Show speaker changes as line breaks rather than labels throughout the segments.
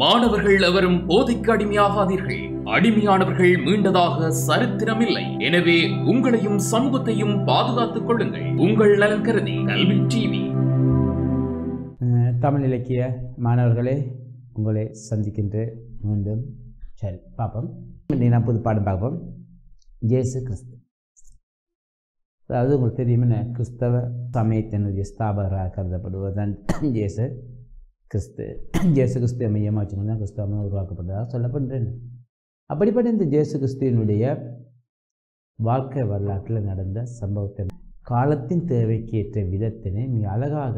மாணவர்கள் எவரும் போதைக்கு அடிமையாகாதீர்கள் அடிமையானவர்கள் மீண்டதாக சரித்திரமில்லை எனவே உங்களையும் சமூகத்தையும் பாதுகாத்துக் கொள்ளுங்கள் உங்கள் நலன் கருதி கல்வி டிவி
அஹ் தமிழ் இலக்கிய மாணவர்களே உங்களை சந்திக்கின்ற மீண்டும் சரி பார்ப்போம் இன்னைக்கு நான் புது பாடம் பார்ப்போம் இயேசு கிறிஸ்து அதாவது உங்களுக்கு தெரியும் என்ன கிறிஸ்தவ சமயத்தினுடைய ஸ்தாபகராக கருதப்படுவதுதான் இயேசு கிறிஸ்து இயேசு கிறிஸ்துவ மையமாக வச்சுக்கொண்டு தான் கிறிஸ்தவமாக உருவாக்கப்பட்டதாக சொல்லப்படுறேன் அப்படிப்பட்ட இந்த இயேசு கிறிஸ்துவனுடைய வாழ்க்கை வரலாற்றில் நடந்த சம்பவத்தை காலத்தின் தேவைக்கு ஏற்ற விதத்தினை மிக அழகாக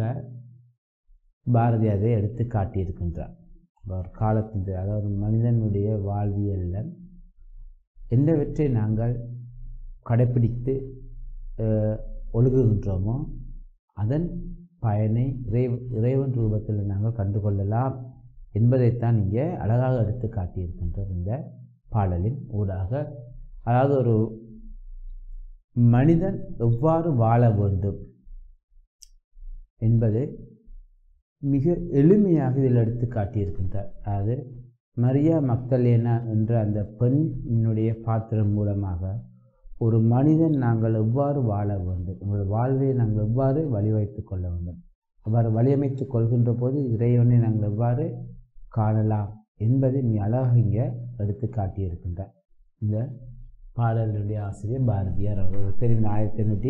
பாரதி அதை எடுத்து காட்டியிருக்கின்றார் அவர் காலத்தின் தே- அதாவது மனிதனுடைய வாழ்வியலில் எந்தவற்றை நாங்கள் கடைப்பிடித்து அஹ், ஒழுகுகின்றோமோ அதன் பயனை இறை இறைவன் ரூபத்தில் நாங்கள் கண்டுகொள்ளலாம் என்பதைத்தான் இங்கே அழகாக எடுத்து காட்டியிருக்கின்றார் இந்த பாடலின் ஊடாக அதாவது ஒரு மனிதன் எவ்வாறு வாழ வேண்டும் என்பதை மிக எளிமையாக இதில் எடுத்து காட்டியிருக்கின்றார் அதாவது மரியா மக்தலேனா என்ற அந்த பெண்ணினுடைய பாத்திரம் மூலமாக ஒரு மனிதன் நாங்கள் எவ்வாறு வாழ வேண்டும் எங்களுடைய வாழ்வை நாங்கள் எவ்வாறு வழிவைத்துக் கொள்ள வேண்டும் அவ்வாறு வழியமைத்துக் கொள்கின்ற போது இறைவனை நாங்கள் எவ்வாறு காணலாம் என்பதை மிக அழகாக இங்கே எடுத்து காட்டியிருக்கின்றார் இந்த பாடலுடைய ஆசிரியர் பாரதியார் அவர்கள் தெரியும் ஆயிரத்தி எண்ணூற்றி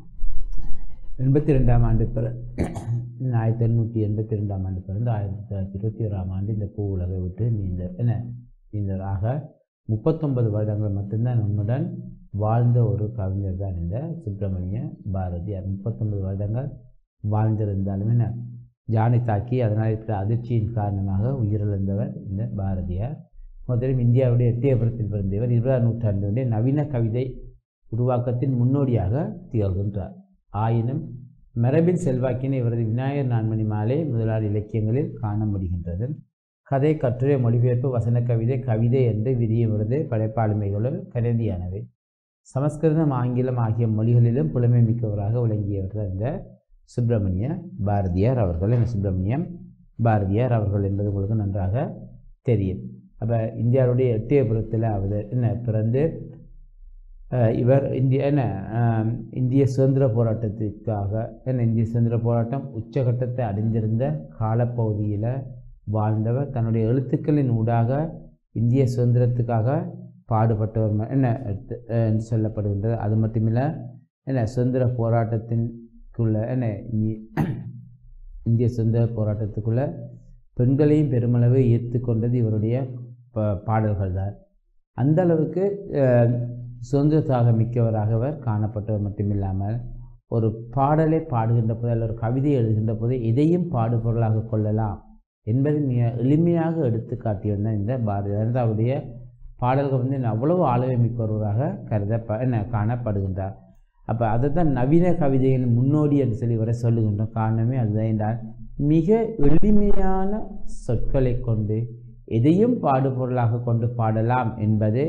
எண்பத்தி ரெண்டாம் ஆண்டு பிற ஆயிரத்தி எண்ணூற்றி எண்பத்தி ரெண்டாம் ஆண்டு பிறந்து ஆயிரத்தி தொள்ளாயிரத்தி இருபத்தி ஓராம் ஆண்டு இந்த பூ உலகை விட்டு நீந்த என்ன நீந்ததாக முப்பத்தொன்பது வருடங்கள் மட்டும்தான் நம்முடன் வாழ்ந்த ஒரு கவிஞர் தான் இந்த சுப்பிரமணிய பாரதியார் முப்பத்தொன்பது வருடங்கள் வாழ்ந்திருந்தாலும் என்ன ஜானை தாக்கி அதனால் இருக்கிற அதிர்ச்சியின் காரணமாக உயிரிழந்தவர் இந்த பாரதியார் முதலில் இந்தியாவுடைய எட்டயபுரத்தில் பிறந்தவர் இருபதாம் நூற்றாண்டுடைய நவீன கவிதை உருவாக்கத்தின் முன்னோடியாக திகழ்கின்றார் ஆயினும் மரபின் செல்வாக்கினை இவரது விநாயகர் நான்மணி மாலை முதலாளி இலக்கியங்களில் காண முடிகின்றது கதை கட்டுரை மொழிபெயர்ப்பு வசன கவிதை கவிதை என்று விரிய விருது படைப்பாளுமைகளுள் கருதியானவை சமஸ்கிருதம் ஆங்கிலம் ஆகிய மொழிகளிலும் புலமை மிக்கவராக விளங்கியவர் தான் இந்த சுப்பிரமணிய பாரதியார் அவர்கள் இந்த சுப்பிரமணியம் பாரதியார் அவர்கள் என்பது உங்களுக்கு நன்றாக தெரியும் அப்போ இந்தியாவுடைய எட்டயபுரத்தில் அவர் என்ன பிறந்து அஹ், இவர் இந்திய என்ன ஆம், இந்திய சுதந்திர போராட்டத்திற்காக என்ன இந்திய சுதந்திர போராட்டம் உச்சகட்டத்தை அடைந்திருந்த காலப்பகுதியில் வாழ்ந்தவர் தன்னுடைய எழுத்துக்களின் ஊடாக இந்திய சுதந்திரத்துக்காக பாடுபட்டவர் ம- என்ன எடுத்து அஹ், என்று சொல்லப்படுகின்றது அது மட்டுமில்லை என்ன சுதந்திர போராட்டத்திற்குள்ள என்ன இந்தி- இந்திய சுதந்திர போராட்டத்துக்குள்ள பெண்களையும் பெருமளவு ஈர்த்துக்கொண்டது இவருடைய ப பாடல்கள் தான் அந்த அளவுக்கு அஹ், சுதந்திரத்தாக மிக்கவராக அவர் காணப்பட்டவர் மட்டுமில்லாமல் ஒரு பாடலை பாடுகின்ற போது அல்லது ஒரு கவிதை எழுதுகின்ற போது எதையும் பாடுபொருளாக கொள்ளலாம் என்பதை மிக எளிமையாக எடுத்து காட்டியவர் தான் இந்த பாரதியார் அதாவது அவருடைய பாடல்கள் வந்து அவ்வளவு ஆளுமை மிக்கவராக கருத என்ன காணப்படுகின்றார் அப்போ அதை தான் நவீன கவிதைகளின் முன்னோடி என்று சொல்லி வர சொல்லுகின்றோம் காரணமே அதுதான் என்றால் மிக எளிமையான சொற்களை கொண்டு எதையும் பாடுபொருளாக கொண்டு பாடலாம் என்பது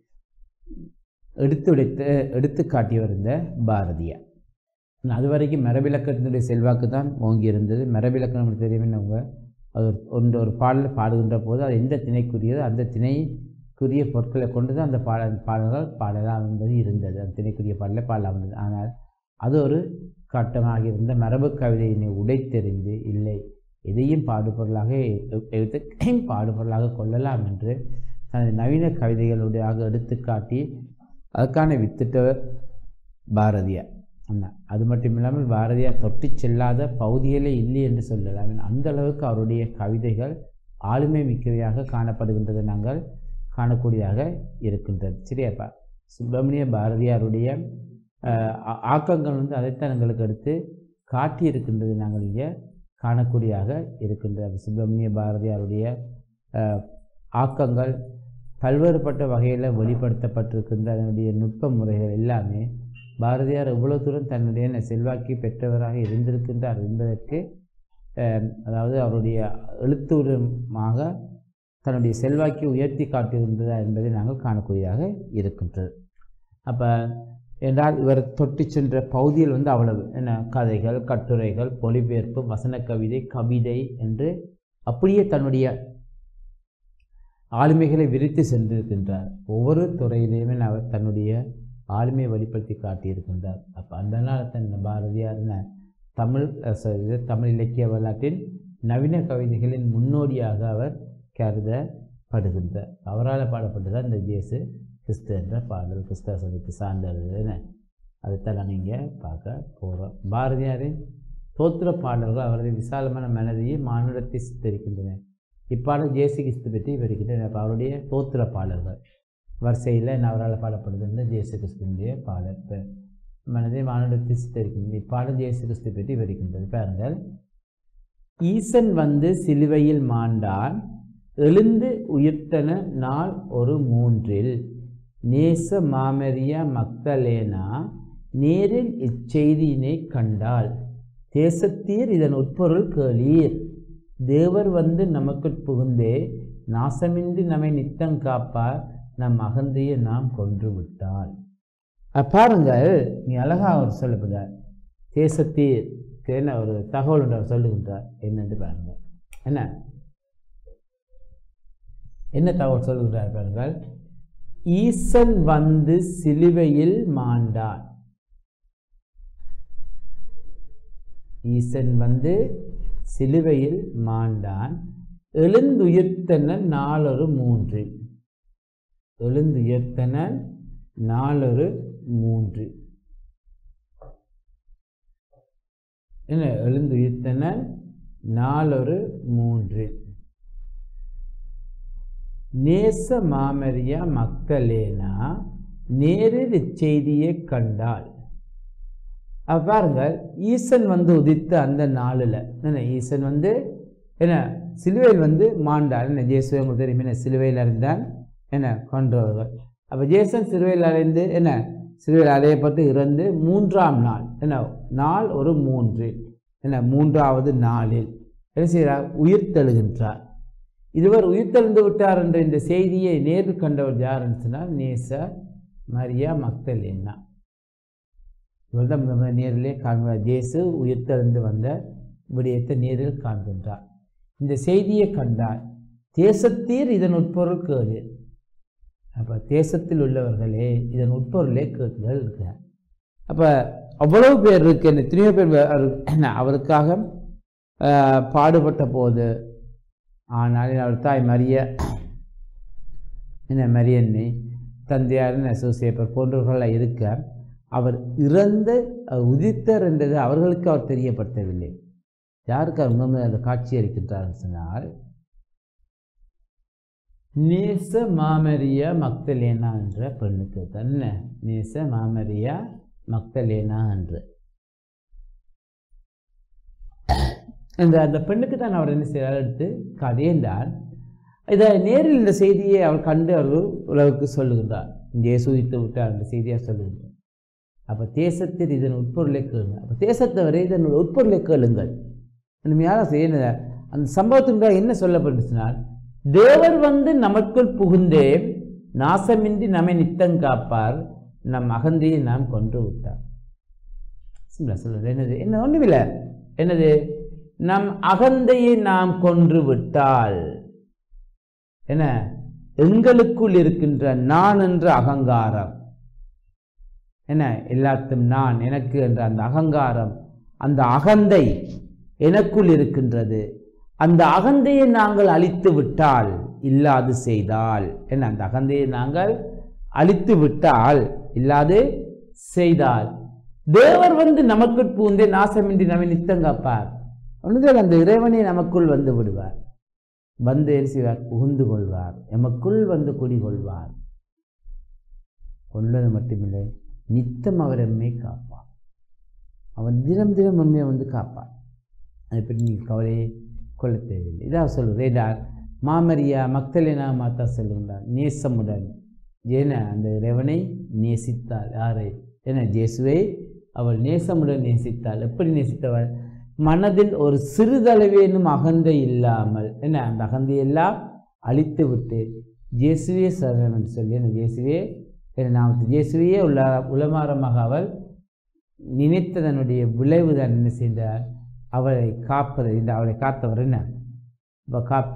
எடுத்துடைத்து எடுத்து காட்டியவர் இந்த பாரதியார் அது வரைக்கும் மரபிலக்கணத்தினுடைய செல்வாக்கு தான் ஓங்கி இருந்தது மரபிலக்கணம் நமக்கு தெரியும் அவங்க அது ஒரு- ஒன்று ஒரு பாடல் பாடுகின்ற போது அது எந்த திணைக்குரியதோ அந்த திணைக்குரிய பொருட்களை கொண்டு தான் அந்த பாடல் பாடல்கள் பாடலாம் என்பது இருந்தது அந்த திணைக்குரிய பாடலை பாடலாம் இருந்தது ஆனால் அது ஒரு கட்டமாக இருந்த மரபு கவிதையினை உடைத்தெறிந்து இல்லை எதையும் பாடுபொருளாக எ- எடுத்து பாடுபொருளாக கொள்ளலாம் என்று தனது நவீன கவிதைகளுடைய எடுத்து காட்டி அதுக்கான வித்திட்டவர் பாரதியார் அண்ணா அது மட்டும் இல்லாமல் பாரதியார் தொட்டு செல்லாத பகுதிகளே இல்லை என்று சொல்லலாம் அந்த அளவுக்கு அவருடைய கவிதைகள் ஆளுமை மிக்கவையாக காணப்படுகின்றதை நாங்கள் காணக்கூடியதாக இருக்கின்றது சரியாப்பா சுப்பிரமணிய பாரதியாருடைய அஹ், ஆ- ஆக்கங்கள் வந்து அதைத்தான் எங்களுக்கு எடுத்து காட்டியிருக்கின்றது நாங்கள் இங்கே காணக்கூடியதாக இருக்கின்றது சுப்பிரமணிய பாரதியாருடைய அஹ், ஆக்கங்கள் பல்வேறுபட்ட வகையில் வெளிப்படுத்தப்பட்டிருக்கின்ற அதனுடைய நுட்ப முறைகள் எல்லாமே பாரதியார் எவ்வளவு தூரம் தன்னுடைய ந- செல்வாக்கை பெற்றவராக இருந்திருக்கின்றார் என்பதற்கு அஹ், அதாவது அவருடைய எழுத்துரமாக தன்னுடைய செல்வாக்கை உயர்த்தி காட்டுகின்றதா என்பதை நாங்கள் காணக்கூடியதாக இருக்கின்றது அப்போ என்றால் இவர் தொட்டு சென்ற பகுதியில் வந்து அவ்வளவு என்ன கதைகள் கட்டுரைகள் மொழிபெயர்ப்பு வசன கவிதை கவிதை என்று அப்படியே தன்னுடைய ஆளுமைகளை விரித்து சென்றிருக்கின்றார் ஒவ்வொரு துறையிலையுமே அவர் தன்னுடைய ஆளுமையை வெளிப்படுத்தி காட்டியிருக்கின்றார் அப்போ அந்த நாள் தன் பாரதியார்ன தமிழ் அஹ், ச- இது தமிழ் இலக்கிய வரலாற்றின் நவீன கவிதைகளின் முன்னோடியாக அவர் கருதப்படுகின்றார் அவரால் பாடப்பட்டதான் இந்த ஜேசு கிறிஸ்து என்ற பாடல் கிறிஸ்தவ சபைக்கு சார்ந்ததுன்னு அதைத்தான் நாங்கள் இங்கே பார்க்க போகிறோம் பாரதியாரின் தோத்திர பாடல்கள் அவரது விசாலமான மனதையே மானுடத்தை சித்தரிக்கின்றன இப்பாடல் ஜேசு கிறிஸ்து பற்றி விவரிக்கின்றன அப்ப அவருடைய தோத்திர பாடல்கள் வரிசையில் அவரால் பாடப்படுகின்ற ஜேசு கிறிஸ்துவனுடைய பாடல் இப்போ மனதை மானுடத்தை சித்தரிக்கின்றது இப்பாடல் ஜேசு கிறிஸ்து பற்றி விவரிக்கின்றது பாருங்கள் ஈசன் வந்து சிலுவையில் மாண்டான் எழுந்து உயிர்த்தன நாள் ஒரு மூன்றில் நேச மாமரியா மக்தலேனா நேரில் இச்செய்தியினை கண்டாள் தேசத்தீர் இதன் உட்பொருள் கேளீர் தேவர் வந்து நமக்குட் புகுந்தே நாசமின்றி நம்மை நித்தம் காப்பார் நம் அகந்தையை நாம் கொன்று விட்டாள் அஹ் பாருங்கள் நீ அழகா அவர் சொல்லப்படுறார் தேசத்தீர் என்ன ஒரு தகவல் ஒன்று அவர் சொல்லுகின்றார் என்னன்னு பாருங்கள் என்ன என்ன தகவல் சொல்லுகிறார் பாருங்கள் ஈசன் வந்து சிலுவையில் மாண்டான் ஈசன் வந்து சிலுவையில் மாண்டான் எழுந்துயிர்த்தன நாளொரு மூன்று எழுந்துயர்த்தன நாளொரு மூன்று என்ன எழுந்துயிர்த்தன நாளொரு மூன்று நேச மாமரியா மக்களேனா நேரில் இச்செய்தியை கண்டாள் அப்ப பாருங்கள் ஈசன் வந்து உதித்த அந்த நாளில் என்ன ஈசன் வந்து என்ன சிலுவையில் வந்து மாண்டார் என்ன ஜேசுவை உங்களுக்கு தெரியும் என்ன சிலுவையில் அறிந்தான் என்ன கொன்றவர்கள் அப்போ ஜேசன் சிலுவையில் அறைந்து என்ன சிலுவையில் அறையப்பட்டு இறந்து மூன்றாம் நாள் என்ன நாள் ஒரு மூன்று என்ன மூன்றாவது நாளில் என்ன செய்கிறார் உயிர்த்தெழுகின்றார் இதுவர் உயிர்த்தெழுந்து விட்டார் என்ற இந்த செய்தியை நேரில் கண்டவர் யாருன்னு சொன்னால் நேச மரியா மக்தலேனா இவர் தான் முதல் முதல் நேரிலே காண்கிறார் ஜேசு உயிர்த்தெழுந்து வந்த விடயத்தை நேரில் காண்கின்றார் இந்த செய்தியை கண்டார் தேசத்தீர் இதன் உட்பொருள் கேளு அப்போ தேசத்தில் உள்ளவர்களே இதன் உட்பொருளே கேட்குதல் இருக்கிறார் அப்போ அவ்வளவு பேர் இருக்கு என்ன எத்தனையோ பேர் வே- அவர் என்ன அவருக்காக ஆஹ், பாடுபட்ட போது ஆனால் அவர் தாய் மரிய என்ன மரியன்னை தந்தையார் என்ன சூசேப்பர் போன்றவர்களாக இருக்க அவர் இறந்த அவர் உதித்தர் என்றது அவர்களுக்கு அவர் தெரியப்படுத்தவில்லை யாருக்கு அவர் முதல் அந்த காட்சி அளிக்கின்றார் சொன்னால் நேச மாமரியா மக்தலேனா என்ற பெண்ணுக்கு தன்ன நேச மாமரியா மக்தலேனா என்று அந்த அந்த பெண்ணுக்கு தான் அவர் என்ன செய்கிறார் எடுத்து கதையென்றால் இதை நேரில் இந்த செய்தியை அவர் கண்டு அவர் உலகுக்கு சொல்லுகின்றார் இங்கே சூதித்து விட்டார் அந்த செய்தியை சொல்லுகின்றார் அப்போ தேசத்தில் இதன் உட்பொருளை கேளுங்க அப்போ தேசத்தவரை இதன் உட்பொருளை கேளுங்கள் உண்மையான செய்ய அந்த சம்பவத்தின் என்ன சொல்லப்பட்டுச்சுனால் தேவர் வந்து நமக்குள் புகுந்தே நாசமின்றி நம்மை நித்தம் காப்பார் நம் அகந்தையை நாம் கொன்று விட்டார் சிம்பிளா சொல்லுறது என்னது என்ன ஒன்றுமில்லை என்னது நம் அகந்தையை நாம் கொன்று விட்டால் என்ன எங்களுக்குள் இருக்கின்ற நான் என்ற அகங்காரம் என்ன எல்லாத்தும் நான் எனக்கு என்ற அந்த அகங்காரம் அந்த அகந்தை எனக்குள் இருக்கின்றது அந்த அகந்தையை நாங்கள் அழித்து விட்டால் இல்லாது செய்தால் என்ன அந்த அகந்தையை நாங்கள் அழித்து விட்டால் இல்லாது செய்தால் தேவர் வந்து நமக்குள் பூந்தே நாசமின்றி நம்மை நித்தம் காப்பார் ஒன்றுதல் அந்த இறைவனை நமக்குள் வந்து விடுவார் வந்து என்ன செய்வார் புகுந்து கொள்வார் எமக்குள் வந்து குடிகொள்வார் கொள்வது மட்டுமில்லை நித்தம் அவர் எம்மை காப்பார் அவன் தினம் தினம் எம்மை வந்து காப்பார் அதை பற்றி நீங்கள் கவலையை கொள்ள தேவையில்லை இதாக சொல்கிறேன் மாமரியா மக்தலினா மாதா சொல்லுகின்றார் நேசமுடன் ஏன அந்த இறைவனை நேசித்தாள் யாரை என ஜேசுவை அவள் நேசமுடன் நேசித்தாள் எப்படி நேசித்தவள் மனதில் ஒரு சிறிதளவேனும் அகந்தை இல்லாமல் என்ன அந்த அகந்தையெல்லாம் அழித்து விட்டு ஜேசுவே சரணம் என்று சொல்லி அந்த ஜேசுவே என் நாமத்து ஜேசுவையே உள்ள உளமாரமாக அவள் நினைத்ததனுடைய விளைவு தான் என்ன செய்தார் அவளை காப்பது இந்த அவளை காத்தவர் என்ன இப்போ காப்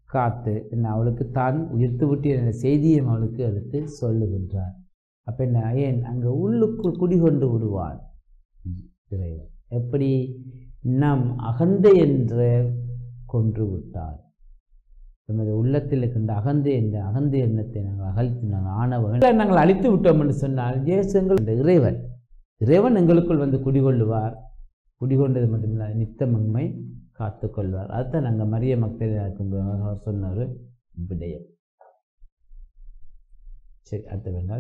காத்து என்ன அவளுக்கு தான் உயிர்த்து விட்டு என்ற செய்தியை அவளுக்கு எடுத்து சொல்லுகின்றார் அப்போ என்ன ஏன் அங்கே உள்ளுக்குள் குடிகொண்டு விடுவார் இறைவன் எப்படி நம் அகந்தை என்று கொன்று விட்டார் நமது உள்ளத்தில் இருக்கின்ற அகந்தை என்ற அகந்தை எண்ணத்தை நாங்கள் அகழ்த்து நாங்கள் ஆணவம் நாங்கள் அழித்து விட்டோம் என்று சொன்னால் ஜேசுங்கள் இந்த இறைவன் இறைவன் எங்களுக்குள் வந்து குடிகொள்ளுவார் குடிகொண்டது மட்டுமில்லை நித்தமன்மை காத்துக்கொள்வார் அதுதான் நாங்கள் மரிய மக்கள் அவர் சொன்ன ஒரு விடயம் சரி அடுத்த வேண்டால்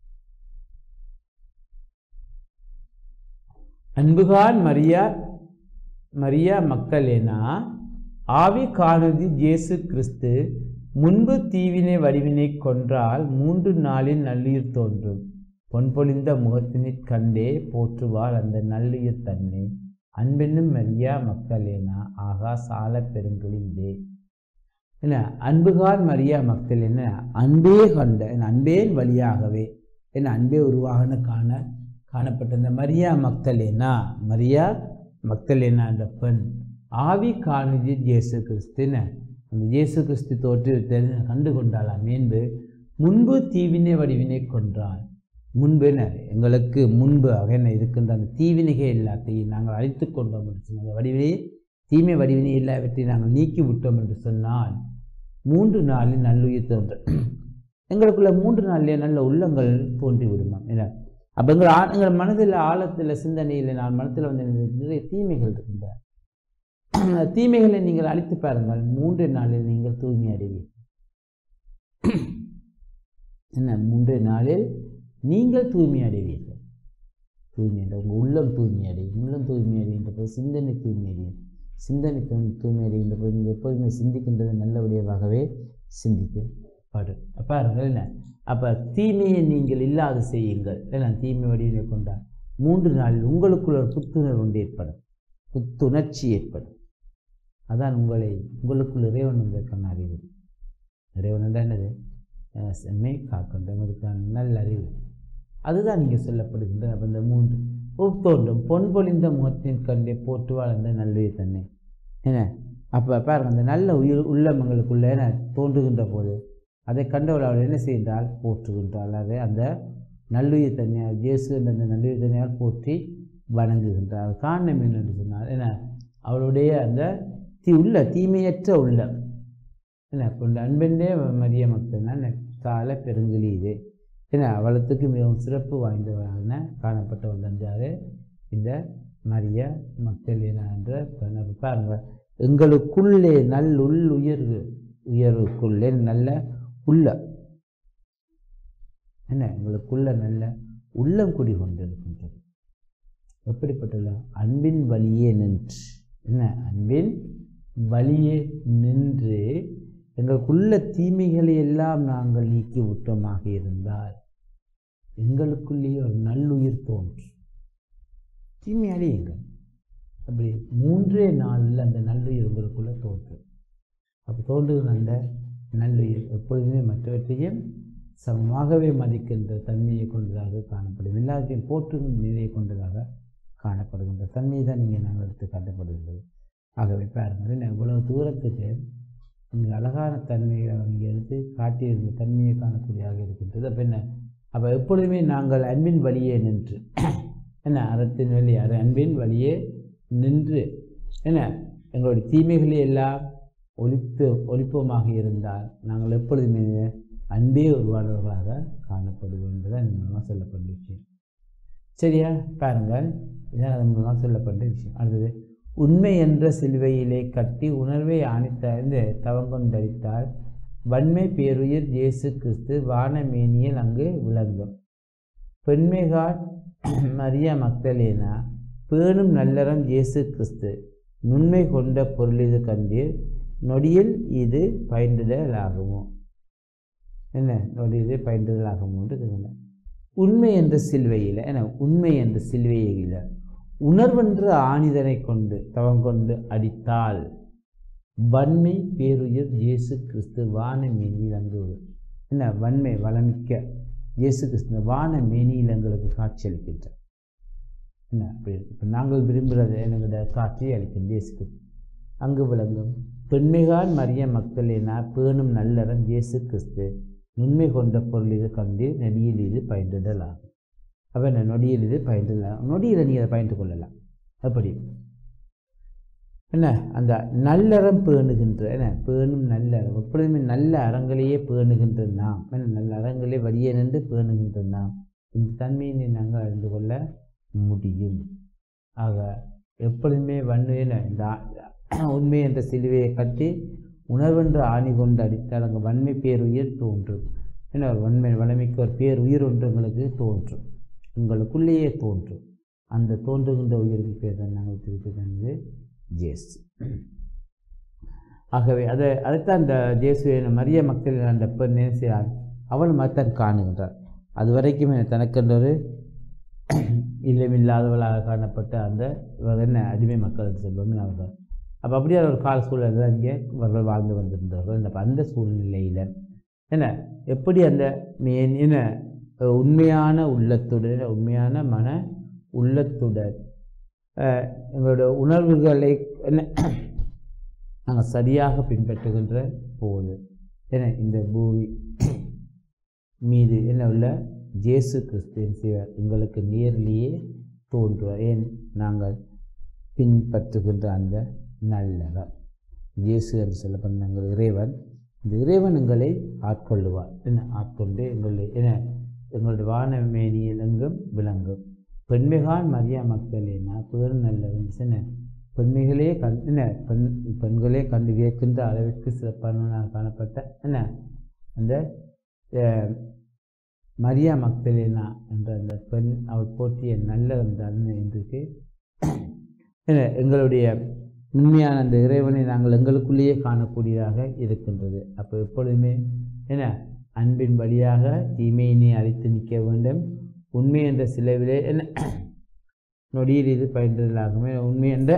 அன்புகான் மரியா மரியா மக்களேனா ஆவி காணுதி ஜேசு கிறிஸ்து முன்பு தீவினை வடிவினை கொன்றால் மூன்று நாளில் நல்லுயிர் தோன்றும் பொன்பொழிந்த முகத்தினிற் கண்டே போற்றுவார் அந்த நல்லுயிர் தன்னை அன்பென்னும் மரியா மக்களேனா ஆகா சால பெருங்களிலே என்ன அன்புகான் மரியா மக்கள் என்ன அன்பே கண்ட என் அன்பேன் வழியாகவே என் அன்பே உருவாகன காண காணப்பட்ட இந்த மரியா மக்களேனா மரியா மக்களேனா என்ற பெண் ஆவி காணுதி இயேசு கிறிஸ்துன்னு அந்த இயேசு கிறிஸ்து தோற்று தெரிந்து கண்டு கொண்டாளாம் என்று முன்பு தீவினை வடிவினை கொன்றாள் முன்பு என்ன எங்களுக்கு முன்பு என்ன இருக்கின்ற அந்த தீவினைகள் எல்லாத்தையும் நாங்கள் அழித்து கொண்டோம் என்று சொன்ன வடிவினை தீமை வடிவினை எல்லாவற்றை நாங்கள் நீக்கி விட்டோம் என்று சொன்னால் மூன்று நாளில் நல்லுயிர் தோன்ற எங்களுக்குள்ள மூன்று நாளிலே நல்ல உள்ளங்கள் தோன்றி விடுமாம் என்ன அப்போ எங்கள் ஆ எங்கள் மனதில் ஆழத்தில் சிந்தனையில் நான் மனத்தில் வந்து நிறைய தீமைகள் இருக்கின்ற தீமைகளை நீங்கள் அழித்து பாருங்கள் மூன்று நாளில் நீங்கள் தூய்மை அடைவீர்கள் என்ன மூன்று நாளில் நீங்கள் தூய்மை அடைவீர்கள் தூய்மை அடை உங்கள் உள்ளம் தூய்மை அடையும் உள்ளம் தூய்மை அடைகின்ற போது சிந்தனை தூய்மை அடையும் சிந்தனை தூ- தூய்மை அடைகின்ற போது நீங்கள் எப்போதுமே சிந்திக்கின்றது நல்லபடியாகவே சிந்திக்கப்படும் பாருங்கள் என்ன அப்போ தீமையை நீங்கள் இல்லாது செய்யுங்கள் ஏன்னா தீமை வடிவினை கொண்டால் மூன்று நாளில் உங்களுக்குள்ள ஒரு புத்துணர்வு ஒன்று ஏற்படும் புத்துணர்ச்சி ஏற்படும் அதான் உங்களை உங்களுக்குள் இறைவன் வந்திருக்கான அறிவு இறைவன் என்றால் என்னது அஹ் செம்மை காக்கின்ற உங்களுக்கான நல்ல அறிவு அதுதான் நீங்கள் சொல்லப்படுகின்ற அப்ப இந்த மூன்று தோன்றும் பொன் பொழிந்த முகத்தின் கண்டே போற்றுவாள் அந்த நல்லுயிர் தன்னை என்ன அப்போ பாருங்க அந்த நல்ல உயிர் உள்ளமங்களுக்குள்ள என்ன தோன்றுகின்ற போது அதை கண்டவள் அவள் என்ன செய்தால் போற்றுகின்றாள் அதை அந்த நல்லுயிர் தன்னையால் இயேசு என்ற அந்த நல்லுயிர் தன்னையால் போற்றி வணங்குகின்றாள் காரணம் என்னென்று சொன்னால் என்ன அவளுடைய அந்த தீ உள்ள தீமையற்ற உள்ளம் என்ன கொண்ட அன்பென்றே மரிய மக்கள் கால பெருங்கிலி இது ஏன்னா அவளத்துக்கு மிகவும் சிறப்பு வாய்ந்தவரான காணப்பட்டவன் தஞ்சாறு இந்த மரிய மக்கள் என்ற பெண். அப்ப பாருங்க எங்களுக்குள்ளே நல்லுள் உயர்வு உயர்வுக்குள்ளே நல்ல உள்ள என்ன எங்களுக்குள்ள நல்ல உள்ளம் குடி கொண்டிருக்கின்றது எப்படிப்பட்டுள்ள அன்பின் வழியே நின்று என்ன அன்பின் வழியே நின்று எங்களுக்குள்ள தீமைகளை எல்லாம் நாங்கள் நீக்கி விட்டோமாக இருந்தால் எங்களுக்குள்ளேயே ஒரு நல்லுயிர் தோன்றும் தீமை அழியுங்கள் அப்படி மூன்றே நாளில் அந்த நல்லுயிர் உங்களுக்குள்ளே தோன்றும் அப்போ தோன்றுகிற அந்த நல்லுயிர் எப்பொழுதுமே மற்றவற்றையும் சமமாகவே மதிக்கின்ற தன்மையை கொண்டதாக காணப்படும் எல்லாத்தையும் போற்றும் நிலையை கொண்டதாக காணப்படுகின்ற தன்மை தான் நீங்கள் நாங்கள் எடுத்து காட்டப்படுகின்றது ஆகவே பாருங்கள் என்ன இவ்வளவு தூரத்துக்கு இங்கே அழகான தன்மையை அவங்க எடுத்து காட்டியிருந்த தன்மையை காணக்கூடியதாக இருக்கின்றது அப்போ என்ன அப்போ எப்பொழுதுமே நாங்கள் அன்பின் வழியே நின்று என்ன அறத்தின் வழி அது அன்பின் வழியே நின்று என்ன எங்களுடைய தீமைகளை எல்லாம் ஒழித்து ஒழிப்போமாக இருந்தால் நாங்கள் எப்பொழுதுமே அன்பே உருவானவர்களாக காணப்படுவோம் என்பதை மூலமாக சொல்லப்பட்ட விஷயம் சரியா பாருங்கள் இதான் அதன் மூலமாக சொல்லப்பட்ட விஷயம் அடுத்தது உண்மை என்ற சிலுவையிலே கட்டி உணர்வை ஆணித்தறிந்து தவங்கொண்டடித்தால் வன்மை பேருயிர் இயேசு கிறிஸ்து வானமேனியில் அங்கு விளங்கும் பெண்மைகாட் மரியா மக்தலேனா பேணும் நல்லறம் இயேசு கிறிஸ்து நுண்மை கொண்ட பொருள் இது கண்டீர் நொடியில் இது பயின்றுதலாகுமோ என்ன நொடி இது பயின்றுதலாகுமோ என்று கேட்கணும். உண்மை என்ற சிலுவையில் என்ன உண்மை என்ற சிலுவையில் உணர்வென்ற ஆணிதனை கொண்டு தவங்கொண்டு அடித்தால் வன்மை பேருயிர் இயேசு கிறிஸ்து வான மேனியில் அங்கு என்ன வன்மை வளமிக்க இயேசு கிறிஸ்து வான மேனியில் எங்களுக்கு காட்சியளிக்கின்றார் என்ன அப்படி இப்போ நாங்கள் விரும்புகிறது எங்களுடைய காட்சியை அளிக்கும் இயேசு கிறிஸ்து அங்கு விளங்கும் பெண்மைகான் மரிய மக்களேனா பேணும் நல்லறம் இயேசு கிறிஸ்து நுண்மை கொண்ட பொருள் இது கண்டு நெடியில் இது பயின்றுதலாகும் அப்போ என்ன நொடியில் இது பயின்றுதலாம் நொடியில் நீங்கள் அதை பயின்று கொள்ளலாம் அப்படி என்ன அந்த நல்லறம் பேணுகின்ற என்ன பேணும் நல்லறம் எப்பொழுதுமே நல்ல அறங்களையே பேணுகின்ற நாம் என்ன நல்ல அறங்களே வழியே நின்று பேணுகின்ற நாம் இந்த தன்மையினை நாங்கள் அறிந்து கொள்ள முடியும் ஆக எப்பொழுதுமே வன்மையின இந்த ஆ- உண்மை என்ற சிலுவையை கட்டி உணர்வென்ற ஆணி கொண்டு அடித்தால் அங்கே வன்மை பேருயிர் தோன்றும் ஏன்னா ஒரு வன்மை வளமைக்கு ஒரு பேர் உயிர் ஒன்று உங்களுக்கு தோன்றும் உங்களுக்குள்ளேயே தோன்றும் அந்த தோன்றுகின்ற உயிருக்கு பேர் தான் நாங்கள் வைத்திருக்கிறது ஜேசு ஆகவே அதை அதைத்தான் அந்த ஜேசுவை மரிய மக்கள் அந்த பெண் என்ன செய்கிறார் அவள் மத்தன் காணுகின்றார் அது வரைக்கும் தனக்கென்றொரு இல்லமில்லாதவளாக காணப்பட்ட அந்த இவர் என்ன அடிமை மக்கள் என்று சொல்லுவோம் அவர்கள் அப்போ அப்படியே ஒரு கால சூழலில் தான் இங்கே இவர்கள் வாழ்ந்து வந்திருந்தார்கள் அப்போ அந்த சூழ்நிலையில் என்ன எப்படி அந்த மே- என்ன உண்மையான உள்ளத்துடன் உண்மையான மன உள்ளத்துடன் அஹ், எங்களோட உணர்வுகளை என்ன நாங்கள் சரியாக பின்பற்றுகின்ற போது என்ன இந்த பூமி மீது என்ன உள்ள ஜேசு கிறிஸ்துவின் சிவர் எங்களுக்கு நேரிலேயே தோன்றுவார் ஏன் நாங்கள் பின்பற்றுகின்ற அந்த நல்லவர் இயேசு என்று சொல்லப்பட்ட எங்கள் இறைவன் இந்த இறைவன் எங்களை ஆட்கொள்ளுவார் என்ன ஆட்கொண்டு எங்களை என்ன எங்களுடைய வானமேனியில் எங்கும் விளங்கும் பெண்மைகான் மரியா மக்களேனா பேர் நல்லவன் என்ன பெண்மைகளே கண் என்ன பெண் பெண்களே கண்டு வியக்கின்ற அளவிற்கு சிறப்பானவனாக காணப்பட்ட என்ன அந்த அஹ், மரியா மக்தலேனா என்ற அந்த பெண் அவள் போற்றிய நல்ல அந்த அன்னை இன்றைக்கு என்ன, எங்களுடைய உண்மையான அந்த இறைவனை நாங்கள் எங்களுக்குள்ளேயே காணக்கூடியதாக இருக்கின்றது அப்போ எப்பொழுதுமே என்ன அன்பின் வழியாக தீமையினை அழித்து நிற்க வேண்டும் உண்மை என்ற சிலவிலே என்ன நொடியில் இது பயின்றதாகுமே உண்மை என்ற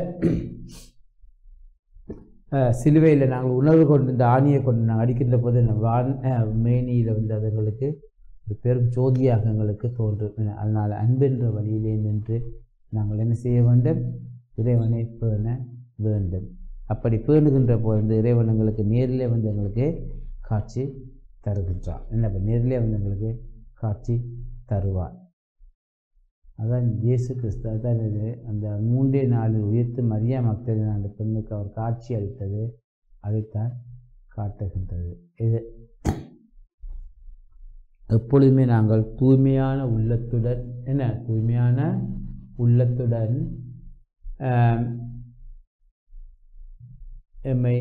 அஹ், சிலுவையில் நாங்கள் உணர்வு கொண்டு இந்த ஆணியை கொண்டு நாங்கள் அடிக்கின்ற போது இந்த வான் மேனியில் வந்து அது எங்களுக்கு ஒரு பெரும் ஜோதியாக எங்களுக்கு தோன்றும் என- அதனால் அன்பென்ற வழியிலே நின்று நாங்கள் என்ன செய்ய வேண்டும் இறைவனை பேண வேண்டும் அப்படி பேணுகின்ற போது இந்த இறைவன் எங்களுக்கு நேரிலே வந்து எங்களுக்கு காட்சி தருகின்றார் என்ன இப்ப நேரிலே வந்து எங்களுக்கு காட்சி தருவார் அதான் இயேசு கிறிஸ்து அதான் இது அந்த மூன்றே நாளில் உயர்த்து மரியா மக்களின் அந்த பெண்ணுக்கு அவர் காட்சி அளித்தது அதைத்தான் காட்டுகின்றது இது எப்பொழுதுமே நாங்கள் தூய்மையான உள்ளத்துடன் என்ன தூய்மையான உள்ளத்துடன் ஆம், எம்மை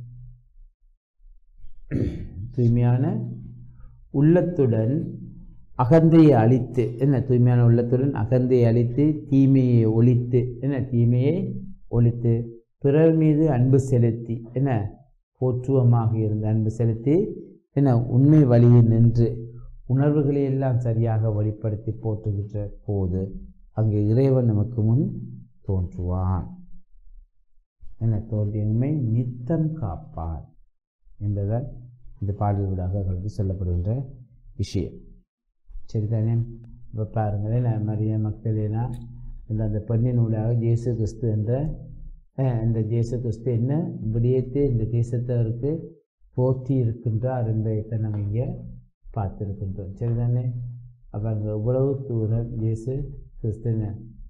தூய்மையான உள்ளத்துடன் அகந்தையை அழித்து என்ன தூய்மையான உள்ளத்துடன் அகந்தையை அழித்து தீமையை ஒழித்து என்ன தீமையை ஒழித்து பிறர் மீது அன்பு செலுத்தி என்ன போற்றுவமாக இருந்த அன்பு செலுத்தி என்ன உண்மை வழியில் நின்று உணர்வுகளை எல்லாம் சரியாக வெளிப்படுத்தி போற்றுகின்ற போது அங்கே இறைவன் நமக்கு முன் தோன்றுவான் என்ன தோன்றிய உண்மை நித்தம் காப்பான் என்பதால் இந்த பாடல்களாக எங்களுக்கு சொல்லப்படுகின்ற விஷயம் சரிதானே இப்போ பாருங்களேன் நான் மரிய மக்களேனா இந்த அந்த பெண்ணினூடாக ஜேசு கிறிஸ்து என்ற அஹ், இந்த ஜேசு கிறிஸ்து என்ன விடயத்தை இந்த தேசத்தவருக்கு போற்றி இருக்கின்றார் என்பதை நம்ம இங்கே பார்த்துருக்கின்றோம் சரிதானே அப்போ அங்கே எவ்வளவு தூரம் இயேசு கிறிஸ்து என்ன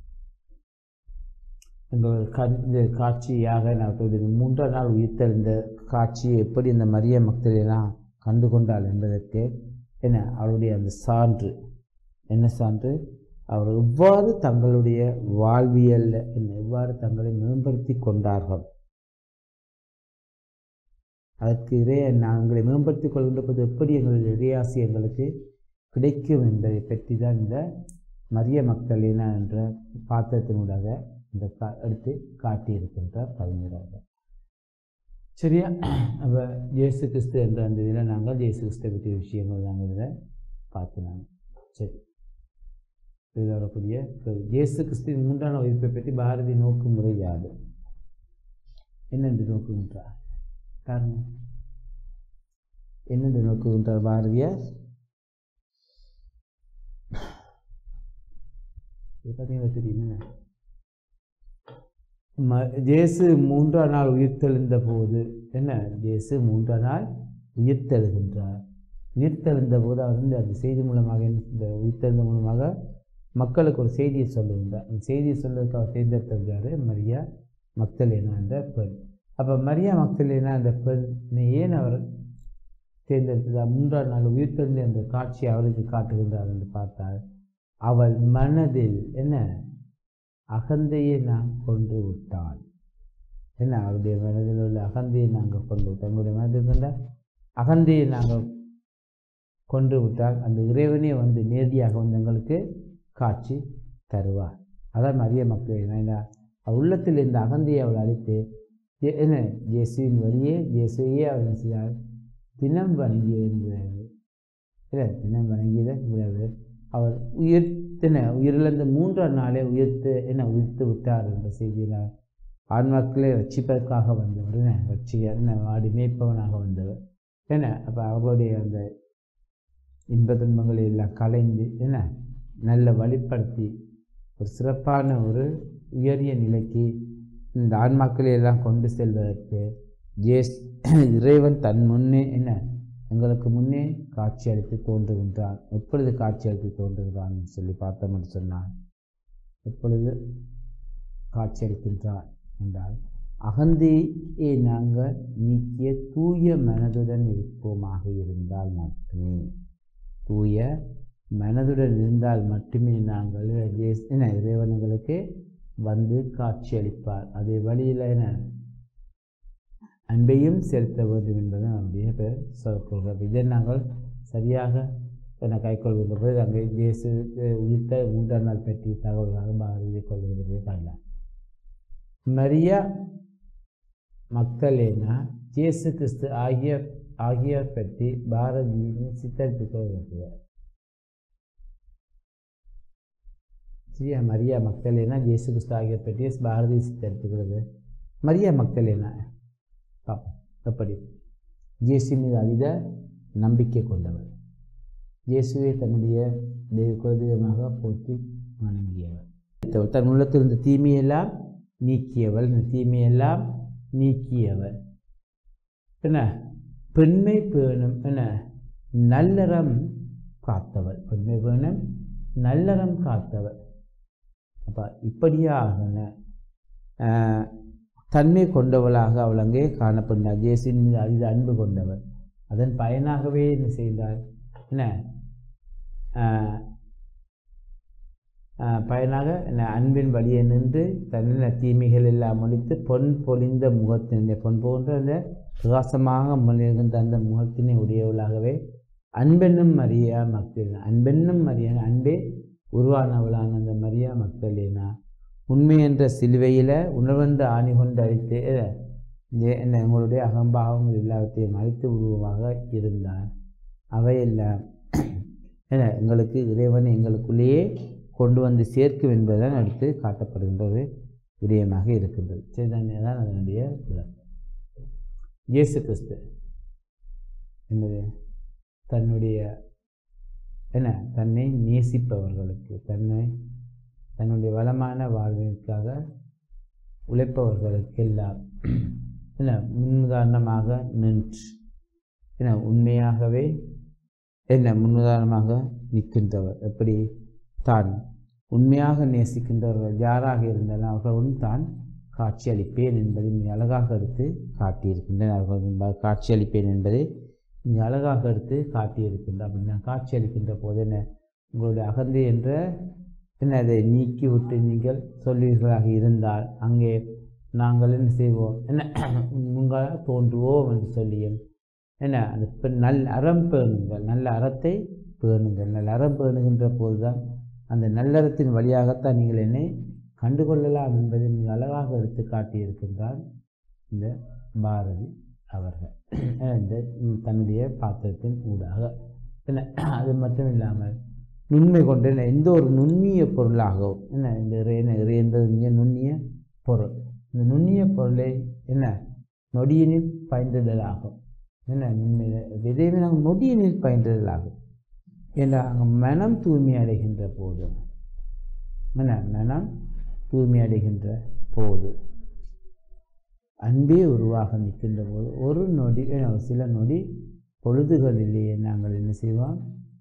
எங்கள் கண் இந்த காட்சியாக நான் சொல்வது மூன்றாம் நாள் உயிர்த்தெழுந்த காட்சியை எப்படி இந்த மரிய மக்களெல்லாம் கண்டு கொண்டாள் என்பதற்கு என்ன அவருடைய அந்த சான்று என்ன சான்று அவர் எவ்வாறு தங்களுடைய வாழ்வியலில் என்ன எவ்வாறு தங்களை மேம்படுத்தி கொண்டார்கள் அதற்கு இறைய நாங்களை மேம்படுத்திக் கொள்கின்ற போது எப்படி எங்களுடைய இறையாசி எங்களுக்கு கிடைக்கும் என்பதை பற்றி தான் இந்த மரிய மக்களினா என்ற பாத்திரத்தினூடாக இந்த கா எடுத்து காட்டியிருக்கின்றார் கவிஞராக சரியா அப்போ இயேசு கிறிஸ்து என்ற அந்த இதில் நாங்கள் இயேசு கிறிஸ்தை பற்றிய விஷயங்கள் நாங்கள் இதில் பார்த்துனாங்க சரி இதில் வரக்கூடிய கேள்வி. இயேசு கிறிஸ்துவின் மூன்றான உயிர்ப்பை பற்றி பாரதி நோக்கு முறை யாது என்னென்று நோக்குகின்றார் காரணம் என்னென்று நோக்குகின்றார் பாரதியார் இது பார்த்தீங்கன்னா தெரியும் என்ன ம ஜேசு மூன்றாம் நாள் உயிர்த்தெழுந்த போது என்ன ஜேசு மூன்றாம் நாள் உயிர்த்தெழுகின்றார் உயிர்த்தெழுந்த போது அவர் வந்து அந்த செய்தி மூலமாக என்ன இந்த உயிர்த்தெழுந்த மூலமாக மக்களுக்கு ஒரு செய்தியை சொல்லுகின்றார் அந்த செய்தியை சொல்வதற்கு அவர் தேர்ந்தெடுத்திருந்தார் மரியா மக்தலேனா என்ற பெண் அப்போ மரியா மக்தலேனா என்ற பெண்ணை ஏன் அவர் தேர்ந்தெடுத்ததார் மூன்றாம் நாள் உயிர்த்தெழுந்த அந்த காட்சியை அவருக்கு காட்டுகின்றார் என்று பார்த்தால் அவள் மனதில் என்ன அகந்தையை நாம் கொன்று விட்டாள் என்ன அவருடைய மனதில் உள்ள அகந்தையை நாங்கள் கொண்டு விட்டோம் எங்களுடைய மனதில் கொண்ட அகந்தையை நாங்கள் கொன்று விட்டால் அந்த இறைவனே வந்து நேரடியாக வந்து எங்களுக்கு காட்சி தருவார் அதான் மரிய மக்கள் என்ன உள்ளத்தில் இந்த அகந்தையை அவள் அழித்து ஏ- என்ன இயேசுவின் வழியே இயேசுவையே அவள் என்ன செய்தாள் தினம் வணங்கியிருந்தார் இல்லை தினம் வணங்கியதை கூடாது அவர் உயிர்த்தின உயிரிழந்த மூன்றாம் நாளே உயிர்த்து என்ன உயிர்த்து விட்டார் என்ற செய்தியினால் ஆன்மாக்களை ரட்சிப்பதற்காக வந்தவர் என்ன ரட்சிகர் என்ன ஆடி மேய்ப்பவனாக வந்தவர் என்ன அப்போ அவர்களுடைய அந்த இன்ப துன்பங்களை எல்லாம் கலைந்து என்ன நல்ல வழிப்படுத்தி ஒரு சிறப்பான ஒரு உயரிய நிலைக்கு இந்த ஆன்மாக்களை எல்லாம் கொண்டு செல்வதற்கு ஜேஸ் இறைவன் தன் முன்னே என்ன எங்களுக்கு முன்னே காட்சி அளித்து தோன்றுகின்றான் எப்பொழுது காட்சி அளித்து தோன்றுகிறான் என்று சொல்லி பார்த்தோம் என்று சொன்னான் எப்பொழுது காட்சி அளிக்கின்றான் என்றால் அகந்தையை நாங்கள் நீக்கிய தூய மனதுடன் இருப்போமாக இருந்தால் மட்டுமே தூய மனதுடன் இருந்தால் மட்டுமே நாங்கள் இயேசு- என்ன இறைவன்களுக்கு வந்து காட்சி அளிப்பார் அதே வழியில் என்ன அன்பையும் செலுத்த வேண்டும் என்பது நம்முடைய பேர் சொல்கிறோம் இதை நாங்கள் சரியாக என்ன கைக்கொள்கின்ற போது அங்கே இயேசு அஹ், உயிர்த்த மூன்றாம் நாள் பற்றி தகவல்களாக பாரதி கொள்கிறதை காணலாம் மரியா மக்களேனா இயேசு கிறிஸ்து ஆகிய ஆகியோர் பற்றி பாரதியின் சித்தரித்துக் வருகிறார் சரியா மரியா மக்களேனா இயேசு கிறிஸ்து ஆகியோர் பற்றி பாரதி சித்தரித்துக்கிறது மரியா மக்களேனா பாப்போம் எப்படி இயேசு மீது அதிக நம்பிக்கை கொண்டவர் இயேசுவை தன்னுடைய தெய்வ குலதெய்வமாக போற்றி வணங்கியவர் தன் உள்ளத்தில் இருந்த தீமையெல்லாம் நீக்கியவள் இந்த தீமையெல்லாம் நீக்கியவர் என்ன பெண்மை பேணும் என்ன நல்லறம் காத்தவர் பெண்மை பேணும் நல்லறம் காத்தவர் அப்போ இப்படியாக ஆஹ், தன்மை கொண்டவளாக அவள் அங்கே காணப்பட்டார் ஜேசுவின் மீது அதிக அன்பு கொண்டவர் அதன் பயனாகவே என்ன செய்தார் என்ன ஆஹ், ஆஹ், பயனாக என்ன அன்பின் வழியை நின்று தன்ன தீமைகள் எல்லாம் ஒழித்து பொன் பொலிந்த முகத்தின் பொன் போன்ற அந்த பிரகாசமாக மொழிகின்ற அந்த முகத்தினை உடையவளாகவே அன்பென்னும் மரியா மக்கள் அன்பென்னும் மரியா அன்பே உருவானவளான அந்த மரியா மக்களேனா உண்மை என்ற சிலுவையில் உணர்வென்ற ஆணி கொண்டு அழித்து ஜே- என்ன உங்களுடைய அகம்பாவங்கள் எல்லாவற்றையும் அழித்து உருவமாக இருந்தார் அவையெல்லாம் என்ன எங்களுக்கு இறைவன் எங்களுக்குள்ளேயே கொண்டு வந்து சேர்க்கும் என்பதுதான் அடுத்து காட்டப்படுகின்ற ஒரு விடயமாக இருக்கின்றது சரிதானே தான் அதனுடைய விளக்கம் இயேசு கிறிஸ்து என்னது தன்னுடைய என்ன தன்னை நேசிப்பவர்களுக்கு தன்னை தன்னுடைய வளமான வாழ்விற்காக உழைப்பவர்களுக்கெல்லாம் என்ன முன்னுதாரணமாக நின்று என்ன உண்மையாகவே என்ன முன்னுதாரணமாக நிற்கின்றவர் எப்படி தான் உண்மையாக நேசிக்கின்றவர்கள் யாராக இருந்தாலும் அவர்களுடன் தான் காட்சியளிப்பேன் என்பதை மிக அழகாக எடுத்து காட்டியிருக்கின்றனர் அவர்கள் முன்பாக காட்சியளிப்பேன் என்பதை மிக அழகாக எடுத்து காட்டியிருக்கின்றார் அப்படி நான் காட்சியளிக்கின்ற போது என்ன உங்களுடைய அகந்தை என்ற என்ன அதை நீக்கிவிட்டு நீங்கள் சொல்வீர்களாக இருந்தால் அங்கே நாங்கள் என்ன செய்வோம் என்ன உங்களால் தோன்றுவோம் என்று சொல்லியும் என்ன அந்த பெண் நல் அறம் பேணுங்கள் நல்ல அறத்தை பேணுங்கள் நல்ல அறம் பேணுகின்ற போதுதான் அந்த நல்லறத்தின் வழியாகத்தான் நீங்கள் என்னை கண்டுகொள்ளலாம் என்பதை மிக அழகாக எடுத்து காட்டியிருக்கின்றார் இந்த பாரதி அவர்கள் இந்த ம், தன்னுடைய பாத்திரத்தின் ஊடாக என்ன அது மட்டும் இல்லாமல் நுண்மை கொண்ட என்ன, எந்த ஒரு நுண்ணிய பொருளாகவும் என்ன இந்த இறை என்ன இறை என்பது மிக நுண்ணிய பொருள் இந்த நுண்ணிய பொருளை என்ன நொடியினில் பயந்துதலாகும் என்ன நுண்மையில் எதையுமே நாங்கள் நொடியினில் பயந்துதலாகும் ஏன்னா அங்கே மனம் தூய்மை அடைகின்ற போது என்ன மனம் தூய்மை அடைகின்ற போது அன்பே உருவாக நிற்கின்ற போது ஒரு நொடி அஹ், சில நொடி பொழுதுகளிலேயே நாங்கள் என்ன செய்வோம்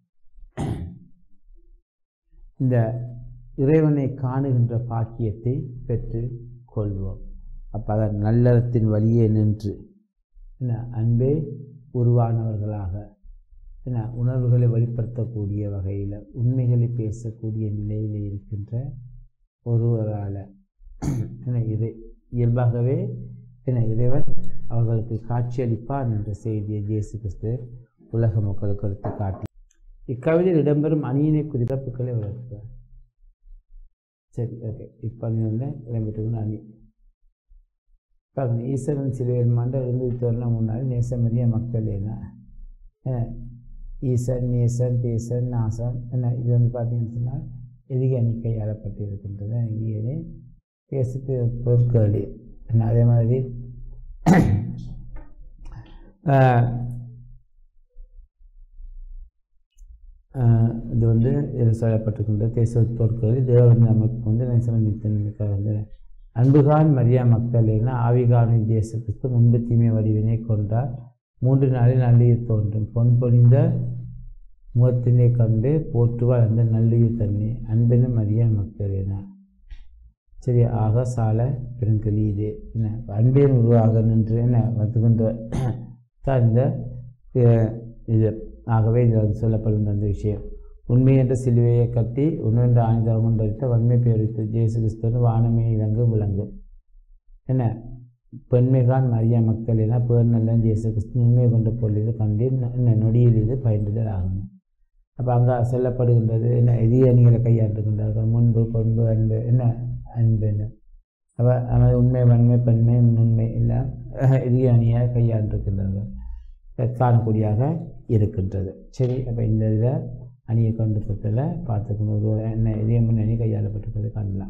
இந்த இறைவனை காணுகின்ற பாக்கியத்தை பெற்று கொள்வோம் அப்போ அதன் நல்லறத்தின் வழியே நின்று என்ன அன்பே உருவானவர்களாக என்ன உணர்வுகளை வெளிப்படுத்தக்கூடிய வகையில் உண்மைகளை பேசக்கூடிய நிலையில் இருக்கின்ற ஒருவரால் என்ன இறை இயல்பாகவே என்ன இறைவன் அவர்களுக்கு காட்சியளிப்பான் என்ற செய்தியை இயேசு கிறிஸ்து உலக மக்களுக்கு எடுத்து காட்டி இக்கவிதையில் இடம்பெறும் அணியினை குறிப்பிப்புகளை விளக்குகிறார் சரி ஓகே இப்போ வந்து இடம்பெற்றிருந்த அணி பாருங்க ஈஸ்வரன் சிலுவையில் மண்ட எழுந்து வரலாம் முன்னாடி நேசமரிய மக்கள் என்ன என்ன ஈசன் நேசன் தேசன் நாசன் என்ன இது வந்து பார்த்தீங்கன்னு சொன்னால் எதிக அணி கையாளப்பட்டிருக்கின்றது இங்கே பேசுக்கு பொருட்களி என்ன அதே மாதிரி ஆஹ், ஆஹ், இது வந்து இதில் சொல்லப்பட்டிருக்கின்ற தேச பொருட்களில் தேவன் நமக்கு வந்து நேசமன் நித்தன்மைக்காக வந்து அன்புகான் மரியா மக்கள் என ஆவிகான இயேசு கிறிஸ்து முன்பு தீமை வடிவினை கொண்டார் மூன்று நாளில் நல்லுயிர் தோன்றும் பொன் பொழிந்த முகத்தினை கண்டு போற்றுவார் அந்த நல்லுயிர் தன்னை அன்பென மரியா மக்கள் என சரி ஆக சால பெருங்கலி இது என்ன அன்பின் உருவாக நின்று என்ன வந்துகின்ற தான் இந்த அஹ், இது ஆகவே இது வந்து சொல்லப்படுகின்ற அந்த விஷயம் உண்மை என்ற சிலுவையை கட்டி உணர்ந்த ஆயுதம் கொண்டளித்த வன்மை பெயரித்து ஜேசு கிறிஸ்துவ வானமே இலங்கு விளங்கு என்ன பெண்மைகான் மரியா மக்கள் என பேர் நல்ல ஜேசு கிறிஸ்து உண்மை கொண்ட பொருள் இது கண்டு என்ன நொடியில் இது பயின்றுதல் ஆகும் அப்போ அங்கே சொல்லப்படுகின்றது என்ன எதிய அணிகளை கையாண்டுகின்றார்கள் முன்பு கொன்பு அன்பு என்ன அன்பு என்ன அப்போ நமது உண்மை வன்மை பெண்மை உண்மை எல்லாம் எதிய அணியாக கையாண்டிருக்கின்றார்கள் காணக்கூடியாக இருக்கின்றது சரி அப்போ இந்த இதில் அணியை கொண்டு பற்றில் பார்த்துக்கணும் ஒரு என்ன இதய முன்னணி கையாளப்பட்டிருக்கிறது காணலாம்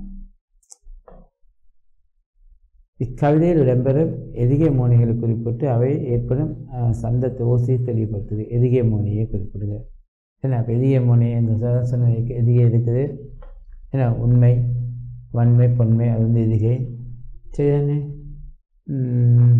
இக்கவிதையில் இடம்பெறும் எதிகை மோனிகளை குறிப்பிட்டு அவை ஏற்படும் அஹ், சந்தத்தை ஓசையை தெளிவுபடுத்துது எதிகை மோனியை குறிப்பிடுது என்ன அப்போ எதிகை மோனி இந்த சதசன எதிகை இருக்குது என்ன உண்மை வன்மை பொன்மை அது வந்து எதிகை சரிதானே உம்,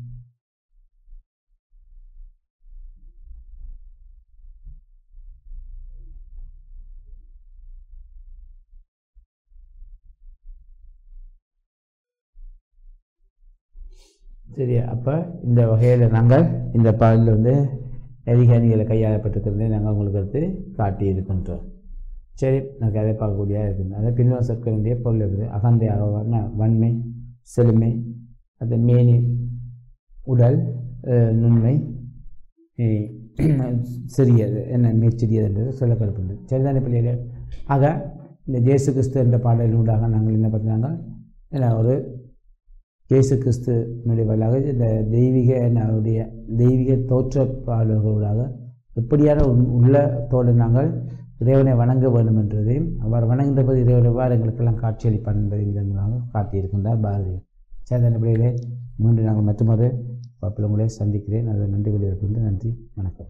சரி அப்போ இந்த வகையில் நாங்கள் இந்த பாடலில் வந்து அதிகாரிகளை கையாளப்பட்டிருக்கிறதை நாங்கள் உங்களுக்கு எடுத்து காட்டி இருக்கின்றோம் சரி நான் அதை பார்க்கக்கூடியதாக இருக்குது அதை பின்வரும் சொற்க வேண்டிய பொருள் இருக்குது அகந்தை அகவான வன்மை செழுமை அது மேனி உடல் அஹ், நுண்மை அஹ், சிறியது என்ன மிகச்சிறியது என்றது சொல்லப்படுகின்றது சரிதானே பிள்ளைகளே ஆக இந்த ஜேசு கிறிஸ்து என்ற பாடலினூடாக நாங்கள் என்ன பண்ணுறாங்க என்ன ஒரு இயேசு கிறிஸ்துனுடைய வழியாக இந்த தெய்வீக என்ன அவருடைய தெய்வீக தோற்றப்பாளர்களாக எப்படியான உள்- உள்ளத்தோடு நாங்கள் இறைவனை வணங்க வேண்டும் என்றதையும் அவர் வணங்குகின்ற போது இறைவனை எவ்வாறு எங்களுக்கெல்லாம் காட்சியளிப்பான் என்பதையும் இதன் மூலமாக காட்டியிருக்கின்றார் பாரதியார் சரி நண்பர்களே மீண்டும் நாங்கள் மற்றொரு வப்பில் உங்களை சந்திக்கிறேன் அதை நன்றி கொள்வதற்கு நன்றி வணக்கம்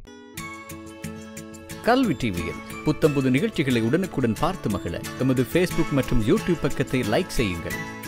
கல்வி டிவியில் புத்தம்புது நிகழ்ச்சிகளை உடனுக்குடன் பார்த்து மகிழ எமது ஃபேஸ்புக் மற்றும் யூடியூப் பக்கத்தை லைக் செய்யுங்கள்